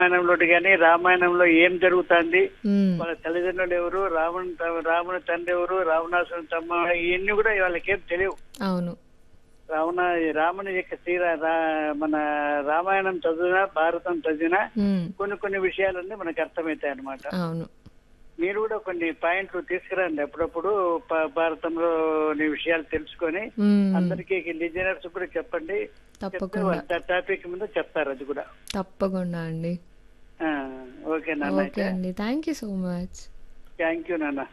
రామాయణంలో కానీ రామాయణంలో ఏం జరుగుతుంది మ్మ్. వాళ్ళ తల్లిదండ్రులు ఎవరు రావణ్ రాముని తండ్రి ఎవరు రావణాసుని తమ్మ ఇవన్నీ కూడా వాళ్ళకేం తెలియవు అవును రావణ రాముని యొక్క శ్రీరా రా- మన రామాయణం చదివినా భారతం చదివినా మ్మ్. కొన్ని కొన్ని విషయాలన్నీ మనకు అర్థమవుతాయి అన్నమాట అవును మీరు కూడా కొన్ని పాయింట్లు తీసుకురండి అప్పుడప్పుడు ప- భారతంలోని విషయాలు తెలుసుకొని మ్మ్. అందరికి లిజనర్స్ కూడా చెప్పండి చెప్తే తప్పకుండా వాళ్ళు ఆ టాపిక్ మీద చెప్తారు అది కూడా తప్పకుండా అండి ఆ, ఓకే నాన్న ఓకే అండి thank you so much thank you నాన్న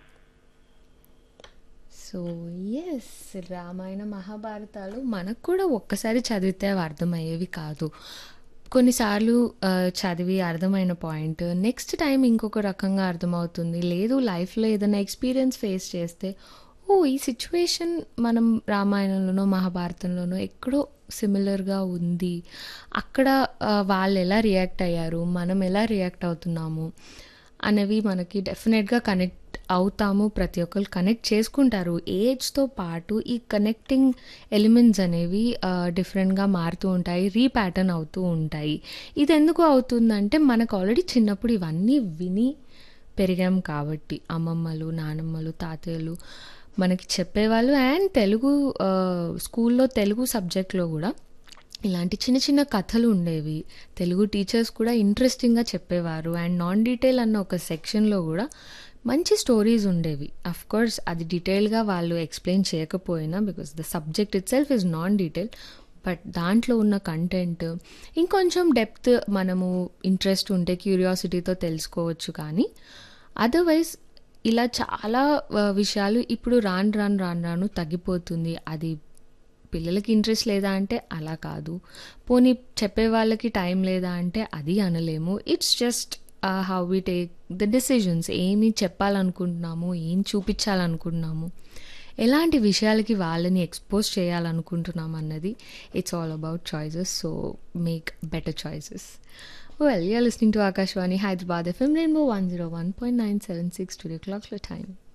సో ఎస్ రామాయణ మహాభారతాలు మనకు కూడా ఒక్కసారి చదివితే అవి అర్థమయ్యేవి కాదు కొన్నిసార్లు ఆ, చదివి అర్థమైన పాయింట్ నెక్స్ట్ టైం ఇంకొక రకంగా అర్థమవుతుంది లేదు లైఫ్లో ఏదైనా ఎక్స్పీరియన్స్ ఫేస్ చేస్తే ఓ ఈ సిచ్యువేషన్ మనం రామాయణంలోనో మహాభారతంలోనో ఎక్కడో సిమిలర్గా ఉంది అక్కడ ఆ, వాళ్ళు ఎలా రియాక్ట్ అయ్యారు మనం ఎలా రియాక్ట్ అవుతున్నాము అనేవి మనకి డెఫినెట్గా కనెక్ట్ అవుతాము ప్రతి ఒక్కరు కనెక్ట్ చేసుకుంటారు ఏజ్తో పాటు ఈ కనెక్టింగ్ ఎలిమెంట్స్ అనేవి డిఫరెంట్గా మారుతూ ఉంటాయి రీప్యాటర్న్ అవుతూ ఉంటాయి ఇది ఎందుకు అవుతుందంటే మనకు ఆల్రెడీ చిన్నప్పుడు ఇవన్నీ విని పెరిగాం కాబట్టి అమ్మమ్మలు నానమ్మలు తాతయ్యలు మనకి చెప్పేవాళ్ళు అండ్ తెలుగు ఆ, స్కూల్లో తెలుగు సబ్జెక్ట్లో కూడా ఇలాంటి చిన్న చిన్న కథలు ఉండేవి తెలుగు టీచర్స్ కూడా ఇంట్రెస్టింగ్గా చెప్పేవారు అండ్ నాన్ డీటెయిల్ అన్న ఒక సెక్షన్లో కూడా మంచి స్టోరీస్ ఉండేవి అఫ్ కోర్స్ అది డీటెయిల్గా వాళ్ళు ఎక్స్ప్లెయిన్ చేయకపోయినా because the subject itself is non detail but దాంట్లో ఉన్న కంటెంట్ ఇంకొంచెం డెప్త్ మనము ఇంట్రెస్ట్ ఉంటే క్యూరియాసిటీతో తెలుసుకోవచ్చు కానీ అదర్వైజ్ ఇలా చాలా ఆ, విషయాలు ఇప్పుడు రాను రాను రాను రాను తగ్గిపోతుంది అది పిల్లలకి ఇంట్రెస్ట్ లేదా అంటే అలా కాదు పోనీ చెప్పే వాళ్ళకి టైం లేదా అంటే అది అనలేము it's just how we take the decisions ఏమి చెప్పాలనుకుంటున్నాము ఏం చూపించాలనుకుంటున్నాము ఎలాంటి విషయాలకి వాళ్ళని ఎక్స్పోజ్ చేయాలనుకుంటున్నాం అన్నది it's all about choices so make better choices well you're listening to Akashvani Hyderabad FM Rainbow one zero one point nine seven six two క్లాక్స్లో టైం